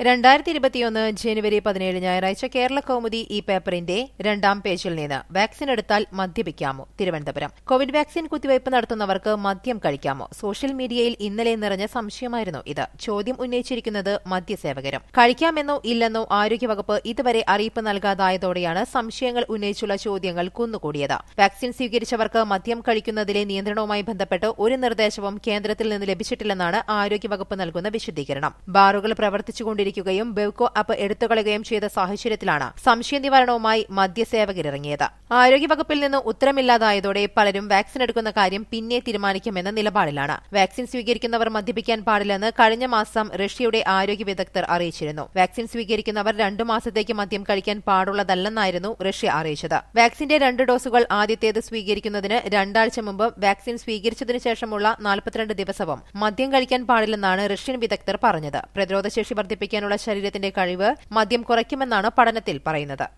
രണ്ടായിരത്തി ഇരുപത്തിയൊന്ന് ജനുവരി പതിനേഴ് ഞായറാഴ്ച കേരള കൗമുദി ഈ പേപ്പറിന്റെ രണ്ടാം പേജിൽ നിന്ന് വാക്സിൻ എടുത്താൽ മദ്യപിക്കാമോ തിരുവനന്തപുരം കോവിഡ് വാക്സിൻ കുത്തിവയ്പ് നടത്തുന്നവർക്ക് മദ്യം കഴിക്കാമോ സോഷ്യൽ മീഡിയയിൽ ഇന്നലെ നിറഞ്ഞ സംശയമായിരുന്നു ഇത് ചോദ്യം ഉന്നയിച്ചിരിക്കുന്നത് മദ്യസേവകരും കഴിക്കാമെന്നോ ഇല്ലെന്നോ ആരോഗ്യവകുപ്പ് ഇതുവരെ അറിയിപ്പ് നൽകാതായതോടെയാണ് സംശയങ്ങൾ ഉന്നയിച്ചുള്ള ചോദ്യങ്ങൾ കുന്നുകൂടിയത് വാക്സിൻ സ്വീകരിച്ചവർക്ക് മദ്യം കഴിക്കുന്നതിലെ നിയന്ത്രണവുമായി ബന്ധപ്പെട്ട് ഒരു നിർദ്ദേശവും കേന്ദ്രത്തിൽ നിന്ന് ലഭിച്ചിട്ടില്ലെന്നാണ് ആരോഗ്യവകുപ്പ് നൽകുന്ന വിശദീകരണം ബാറുകൾ പ്രവർത്തിച്ചുകൊണ്ടിരിക്കുകയും ബെവ്കോ ആപ്പ് എടുത്തുകളയുകയും ചെയ്ത സാഹചര്യത്തിലാണ് സംശയ നിവാരണവുമായി മദ്യസേവകരിറങ്ങിയത് ആരോഗ്യവകുപ്പിൽ നിന്ന് ഉത്തരമില്ലാതായതോടെ പലരും വാക്സിൻ എടുക്കുന്ന കാര്യം പിന്നെ തീരുമാനിക്കുമെന്ന നിലപാടിലാണ് വാക്സിൻ സ്വീകരിക്കുന്നവർ മദ്യപിക്കാൻ പാടില്ലെന്ന് കഴിഞ്ഞ മാസം റഷ്യയുടെ ആരോഗ്യ വിദഗ്ധർ അറിയിച്ചിരുന്നു വാക്സിൻ സ്വീകരിക്കുന്നവർ രണ്ടു മാസത്തേക്ക് മദ്യം കഴിക്കാൻ പാടുള്ളതല്ലെന്നായിരുന്നു റഷ്യ അറിയിച്ചത് വാക്സിന്റെ രണ്ട് ഡോസുകൾ ആദ്യത്തേത് സ്വീകരിക്കുന്നതിന് രണ്ടാഴ്ച മുമ്പ് വാക്സിൻ സ്വീകരിച്ചതിനു ശേഷമുള്ള നാൽപ്പത്തിരണ്ട് ദിവസവും മദ്യം കഴിക്കാൻ പാടില്ലെന്നാണ് റഷ്യൻ വിദഗ്ധർ പറഞ്ഞത് പ്രതിരോധശേഷി വർദ്ധിപ്പിക്കാനുള്ള ശരീരത്തിന്റെ കഴിവ് മദ്യം കുറയ്ക്കുമെന്നാണ് പഠനത്തിൽ പറയുന്നത്